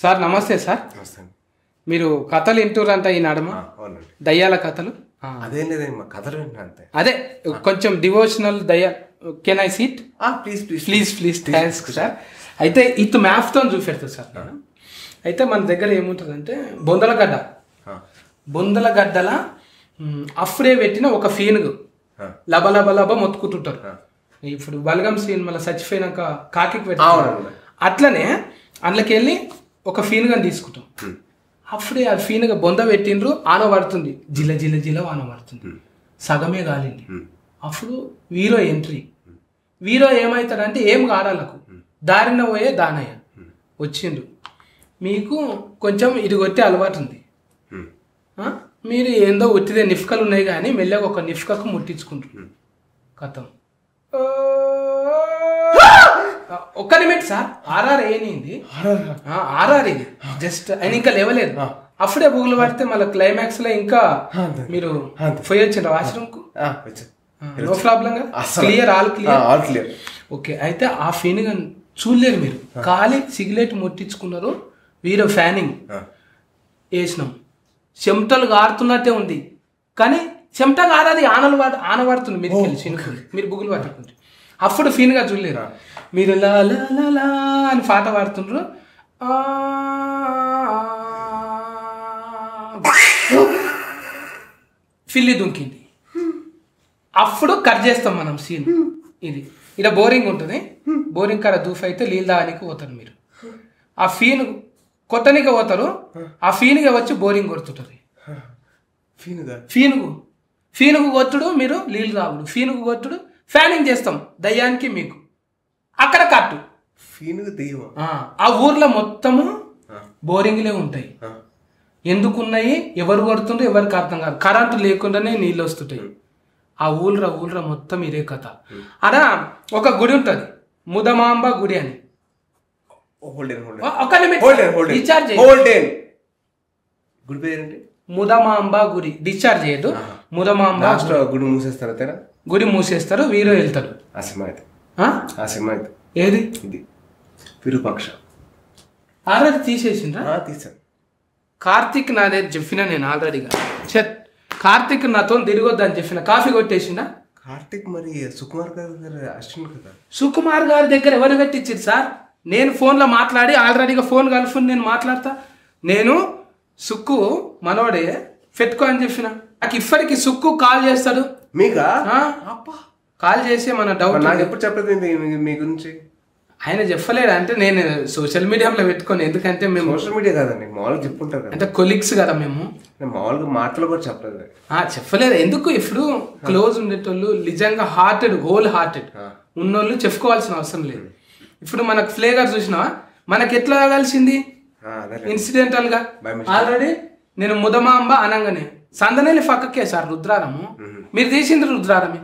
Sir నమస్తే sir నమస్తే అండి. మీరు కథలు వింటురంట ఈ నడమ ఆ, అవునండి దయ్యాల కథలు ఆ. అదేం లేదండి మా కథలు వింటున్నా అంతే అదే కొంచెం డివోషనల్ దయ్యా can I sit please please please please thanks sir అయితే ఇత్ మ్యాప్తో చూపెడతారు సార్ నేను అయితే మన దగ్గర ఏముంటుందంటే బొందలగడ్డ బొందలగడ్డల మ్, అప్పుడే పెట్టిన ఒక ఫీనుగు లబ లబ లబ మొత్తుకుంటుంటారు ఇప్పుడు బలగం సీన్ మళ్ళీ చచ్చిపోయినాక కాకికి పెట్టారు అవునండి. అట్లనే అందులోకి వెళ్ళి ఒక ఫీనుగా తీసుకుంటాం అప్పుడే ఆ ఫీనుగా బొంద పెట్టిండ్రు ఆన పడుతుంది జిల జిల జిల వాన పడుతుంది సగమే కాలింది అప్పుడు వీరో ఎంట్రీ వీరో ఏమవుతాడంటే ఏం కాడాలకు దారిన పోయే దానయ్య వచ్చిండు మీకు కొంచెం ఇది కొట్టే అలవాటు ఉంది ఆ? మీరు ఏందో ఒత్తిదే నిఫ్కలు ఉన్నాయి కానీ మెల్లగా ఒక నిఫ్కకు ముట్టించుకుంటారు కథం ఒక్క నిమిట్ సార్ ఆర్ఆర్ ఏనింది ఆర్ఆర్ ఇది జస్ట్ ఆయన ఇంకా లేవలేదు అప్పుడే బుగులు పడితే మళ్ళీ క్లైమాక్స్ లో ఇంకా మీరు పోయి వచ్చిండ్రు వాష్రూమ్ కు no problem clear all clear all clear okay అయితే ఆ ఫీనింగ్ చూడలేరు మీరు ఖాళీ సిగరెట్ ముట్టించుకున్నారు వీరో ఫ్యానింగ్ వేసినాం చెమటలు గారుతున్నట్టే ఉంది కానీ చెమట కాదది ఆనలు వాడు ఆనవాడుతుంది మీరు వెళ్ళి చినుకులు మీరు బుగులు పట్టుకుంటారు అప్పుడు ఫీన్గా చూడలేరు మీరు లా లా లా లా అని పాట పాడుతుండ్రు ఆ, ఫిల్లి దుంకింది అప్పుడు కట్ చేస్తాం మనం సీన్ ఇది ఇక్కడ బోరింగ్ ఉంటుంది బోరింగ్ కాడ దూఫ్ అయితే నీళ్ళు తాగడానికి పోతారు మీరు ఆ ఫీన్ కొట్టనికి పోతారు ఆ ఫీన్గా వచ్చి బోరింగ్ కొడుతుంటుంది ఫీనుగా ఫీనుగు ఫీనుగు కొట్టుడు మీరు నీళ్ళు తాగుడు ఫీనుగు కొట్టుడు ఫ్యానింగ్ చేస్తాం దయ్యానికి మీకు అక్కడ కట్టు ఫీనుగా దెయ్యం ఆ, ఆ ఊర్లో మొత్తము బోరింగ్లే ఉంటాయి ఎందుకున్నాయి ఎవరు కొడుతుండ్రు ఎవరికి అర్థం కాదు కరెంటు లేకుండానే నీళ్ళు వస్తుంటాయి ఆ ఊళ్ళ ఊళ్ళ మొత్తం ఇదే కథ అడ ఒక గుడి ఉంటుంది ముదమాంబ గుడి అని హోల్డెన్ హోల్డెన్ ఒ- ఒక నిమిషం హోల్డెన్ హోల్డెన్ డిశ్చార్జ్ చేయదు హోల్డెన్ గుడి పేరేంటి ముదమాంబ గుడి డిశ్చార్జ్ చేయదు ముదమాంబ లాస్ట్ గుడి మూసేస్తారు అంతేనా గుడి మూసేస్తారు వీరో వెళ్తారు ఆ సినిమా అయితే ఆ? ఆ సినిమా అయితే ఏది ఇది విరూపాక్ష ఆల్రెడీ తీసేసిండ్రా ఆ, తీసాను కార్తిక్ నాదే చెప్పిన నేను ఆల్రెడీగా చెత్ కార్తిక్ నాతో తిరగొద్దని చెప్పిన కాఫీ కొట్టేసిండా కార్తిక్ మరి సుకుమార్ గారు గారు అశ్విన్ కదా సుకుమార్ గారి దగ్గర ఎవరు పెట్టించారు సార్ నేను ఫోన్లో మాట్లాడి ఆల్రెడీగా ఫోన్ కలుపుని నేను మాట్లాడతా నేను సుక్కు మనోడే పెట్టుకో అని చెప్పిన నాకు ఇప్పటికి సుక్కు కాల్ చేస్తాడు మీకా ఆ? కాల్ చేసి మన డౌట్ మరి నాకు ఎప్పుడు చెప్పలేదు మీ- మీ- మీ గురించి ఆయన చెప్పలేడు అంటే నేను సోషల్ మీడియాలో పెట్టుకోను ఎందుకంటే మేము సోషల్ మీడియా కాదండి మామూలుగా చెప్పుకుంటారు కదా అంటే కొలీగ్స్ కదా మేము నేను మామూలుగా మాటలు కూడా చెప్పలేదు ఆ చెప్పలేదు ఎందుకు ఇప్పుడు క్లోజ్ ఉండేటోళ్ళు నిజంగా హార్టెడ్ హోల్ హార్టెడ్ ఉన్నోళ్ళు చెప్పుకోవాల్సిన అవసరం లేదు ఇప్పుడు మనకు ఫ్లేవర్ చూసినా మనకి ఎట్లా కలిసింది ఆ, అదే ఇన్సిడెంటల్ గా By ఆల్రెడీ నేను ముదమాంబ అనగానే సందనేలి పక్కకే సార్ రుద్రారము మీరు తీసింది రుద్రారమే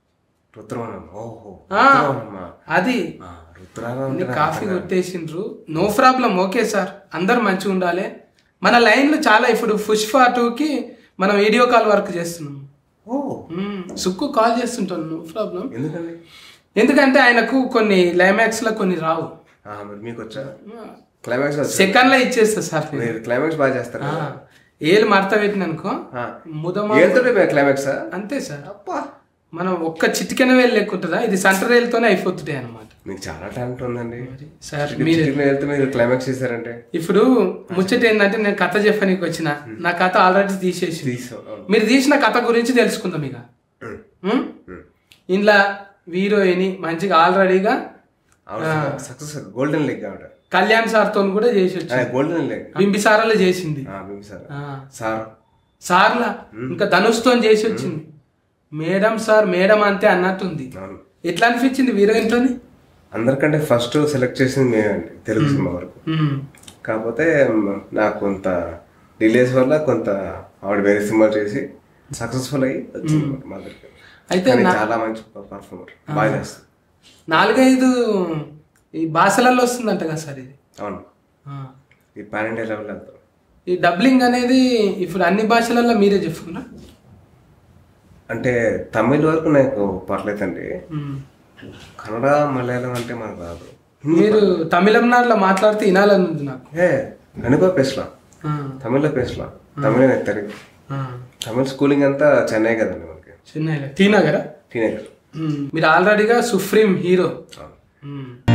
రుద్రవనం ఓహో ఆ, రుద్రవనమా అది ఆ, రుద్రవనం అన్ని కాఫీ కొట్టేసిండ్రు నో ప్రాబ్లం ఓకే సార్ అందరు మంచిగా ఉండాలి మన లైన్లు చాలా ఇప్పుడు పుష్ప టూకి మనం వీడియో కాల్ వర్క్ చేస్తున్నాం ఓ మ్మ్. సుక్కు కాల్ చేస్తుంటాను నో ప్రాబ్లం ఎందుకండి ఎందుకంటే ఆయనకు కొన్ని క్లైమాక్స్ లో కొన్ని రావు ఆ, మరి మీకు వచ్చా క్లైమాక్స్ వచ్చా సెకండ్ లో ఇచ్చేస్తా సార్ నేను. మీరు క్లైమాక్స్ బాగా చేస్తారు ఆ, కదా? ఏలు మడత పెట్టిన అనుకో ఆ. ముదమా ఏళ్తుంటే మీరు క్లైమాక్స్ అంతే సార్ అప్పా మనం ఒక్క చిటికెన వేలు లెక్కుంటుందా ఇది సెంటర్ వేలుతోనే అయిపోతుంటాయి అనమాట మీకు చాలా టాలెంట్ ఉందండి సార్ మీరు చిటికెన వెళ్తే మీరు క్లైమాక్స్ చేశారంటే ఇప్పుడు ముచ్చట ఏంటంటే నేను కథ చెప్పనీకి వచ్చిన నా కథ ఆల్రెడీ తీసేసి తీసాం అవును. మీరు తీసిన కథ గురించి తెలుసుకుందాం ఇక ఉమ్. మ్మ్? ఇంట్లో హీరోయిన్ మంచిగా ఆల్రెడీగా ఆవిడ సక్సెస్ గోల్డెన్ లెగ్ ఆవిడ కళ్యాణ్ సార్తో కూడా చేసి వచ్చింది గోల్డెన్ లెగ్ బింబిసారాలో చేసింది సార్ ఆ. సార్ సార్లా ఇంకా ధనుష్తో చేసి వచ్చింది మేడం సార్ మేడం అంతే అన్నట్టుంది అవును ఎట్లా అనిపించింది హీరోయిన్తో అందరికంటే ఫస్ట్ సెలెక్ట్ చేసింది మేమండి తెలుగు సినిమా వరకు కాకపోతే మ్, నాకు కొంత డిలేస్ వల్ల కొంత ఆవిడ వేరే సినిమా చేసి సక్సెస్ఫుల్ అయ్యి వచ్చింది మా దగ్గరికి అయితే కానీ నా- చాలా మంచి పర్ఫార్మర్ బాగా చేస్తుంది నాలుగైదు ఈ భాషలలో వస్తుందంట కదా సార్ ఇది అవును ఆ. ఈ పాన్ ఇండియా లెవెల్ వెళ్తాం ఈ డబ్లింగ్ అనేది ఇప్పుడు అన్ని భాషలలో మీరే చెప్పుకున్నా అంటే తమిళ వరకు నాకు పర్లేదండి కన్నడ మలయాళం అంటే మనకు రాదు మీరు తమిళనాడులో మాట్లాడితే వినాలని ఉంది నాకు ఏ కనుక పేసலாம் తమిళ్లో పేసலாம் తమిళ నాకు తెలియదు తమిళ స్కూలింగ్ అంతా చెన్నై కదండి మనకి చెన్నైలో టీ నగరా టీనేజర్ మీరు ఆల్రెడీగా సుప్రీం హీరో